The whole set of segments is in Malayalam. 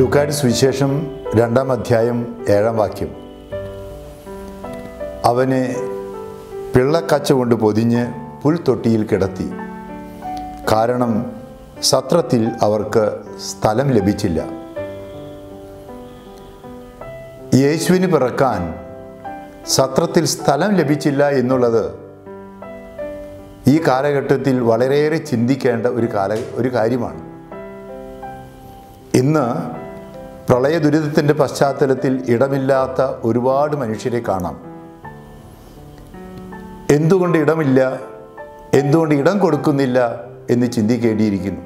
ലൂക്കായുടെ സുവിശേഷം രണ്ടാം അധ്യായം ഏഴാം വാക്യം അവനെ പിള്ളക്കച്ച കൊണ്ട് പൊതിഞ്ഞ് പുൽത്തൊട്ടിയിൽ കിടത്തി കാരണം സത്രത്തിൽ അവർക്ക് സ്ഥലം ലഭിച്ചില്ല യേശുവിന് പിറക്കാൻ സത്രത്തിൽ സ്ഥലം ലഭിച്ചില്ല എന്നുള്ളത് ഈ കാലഘട്ടത്തിൽ വളരെയേറെ ചിന്തിക്കേണ്ട ഒരു കാല ഒരു കാര്യമാണ് ഇന്ന് പ്രളയ ദുരിതത്തിൻ്റെ പശ്ചാത്തലത്തിൽ ഇടമില്ലാത്ത ഒരുപാട് മനുഷ്യരെ കാണാം എന്തുകൊണ്ട് ഇടമില്ല എന്തുകൊണ്ട് ഇടം കൊടുക്കുന്നില്ല എന്ന് ചിന്തിക്കേണ്ടിയിരിക്കുന്നു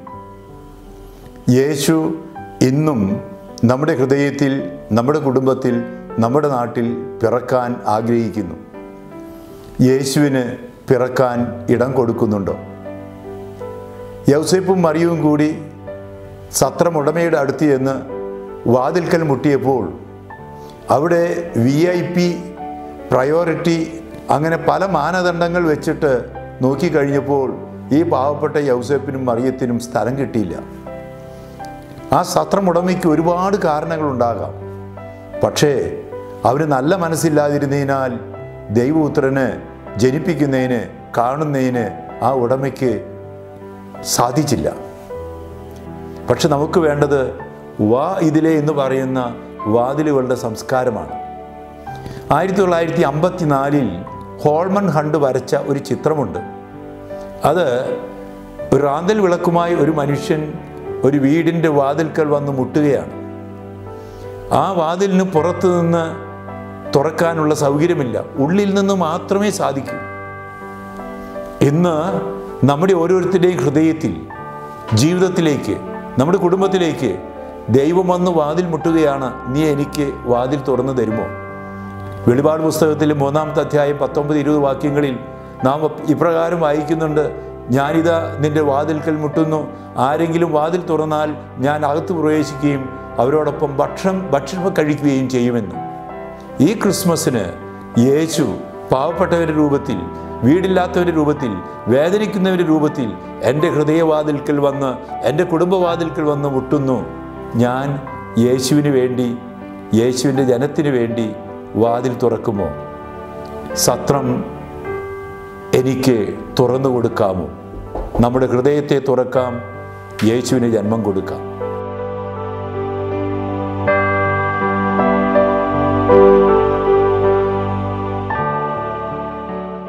യേശു ഇന്നും നമ്മുടെ ഹൃദയത്തിൽ നമ്മുടെ കുടുംബത്തിൽ നമ്മുടെ നാട്ടിൽ പിറക്കാൻ ആഗ്രഹിക്കുന്നു യേശുവിന് പിറക്കാൻ ഇടം കൊടുക്കുന്നുണ്ടോ യൗസേപ്പും മറിയവും കൂടി സത്രമുടമയുടെ അടുത്ത് ചെന്ന് വാതിൽക്കൽ മുട്ടിയപ്പോൾ അവിടെ വി ഐ പി പ്രയോറിറ്റി അങ്ങനെ പല മാനദണ്ഡങ്ങൾ വെച്ചിട്ട് നോക്കിക്കഴിഞ്ഞപ്പോൾ ഈ പാവപ്പെട്ട യൗസേപ്പിനും മറിയത്തിനും സ്ഥലം കിട്ടിയില്ല ആ സത്രമുടമയ്ക്ക് ഒരുപാട് കാരണങ്ങളുണ്ടാകാം പക്ഷേ അവർ നല്ല മനസ്സില്ലാതിരുന്നതിനാൽ ദൈവപുത്രന് ജനിപ്പിക്കുന്നതിന് കാണുന്നതിന് ആ ഉടമയ്ക്ക് സാധിച്ചില്ല പക്ഷെ നമുക്ക് വേണ്ടത് വാ ഇതിലെ എന്ന് പറയുന്ന വാതിലുകളുടെ സംസ്കാരമാണ് ആയിരത്തി തൊള്ളായിരത്തി അമ്പത്തി നാലിൽ ഹോൾമൺ ഹണ്ട് വരച്ച ഒരു ചിത്രമുണ്ട് അത് ഒരു റാന്തൽ വിളക്കുമായി ഒരു മനുഷ്യൻ ഒരു വീടിൻ്റെ വാതിൽക്കൽ വന്ന് മുട്ടുകയാണ് ആ വാതിലിന് പുറത്തു നിന്ന് തുറക്കാനുള്ള സൗകര്യമില്ല ഉള്ളിൽ നിന്ന് മാത്രമേ സാധിക്കൂ ഇന്ന് നമ്മുടെ ഓരോരുത്തരുടെയും ഹൃദയത്തിൽ ജീവിതത്തിലേക്ക് നമ്മുടെ കുടുംബത്തിലേക്ക് ദൈവം വന്ന് വാതിൽ മുട്ടുകയാണ് നീ എനിക്ക് വാതിൽ തുറന്നു തരുമോ വെളിപാട് പുസ്തകത്തിൽ മൂന്നാമത്തെ അധ്യായം പത്തൊമ്പത് ഇരുപത് വാക്യങ്ങളിൽ നാം ഇപ്രകാരം വായിക്കുന്നുണ്ട് ഞാനിതാ നിന്റെ വാതിൽക്കൽ മുട്ടുന്നു ആരെങ്കിലും വാതിൽ തുറന്നാൽ ഞാൻ അകത്ത് പ്രവേശിക്കുകയും അവരോടൊപ്പം ഭക്ഷണം ഭക്ഷണം കഴിക്കുകയും ചെയ്യുമെന്ന് ഈ ക്രിസ്മസിന് യേശു പാവപ്പെട്ടവരുടെ രൂപത്തിൽ വീടില്ലാത്തവരുടെ രൂപത്തിൽ വേദനിക്കുന്നവരുടെ രൂപത്തിൽ എൻ്റെ ഹൃദയവാതിൽക്കൽ വന്ന് എൻ്റെ കുടുംബവാതിൽക്കൽ വന്ന് മുട്ടുന്നു ഞാൻ യേശുവിന് വേണ്ടി യേശുവിൻ്റെ ജനത്തിന് വേണ്ടി വാതിൽ തുറക്കുമോ സത്രം എനിക്ക് തുറന്നു കൊടുക്കാമോ നമ്മുടെ ഹൃദയത്തെ തുറക്കാം യേശുവിന് ജന്മം കൊടുക്കാം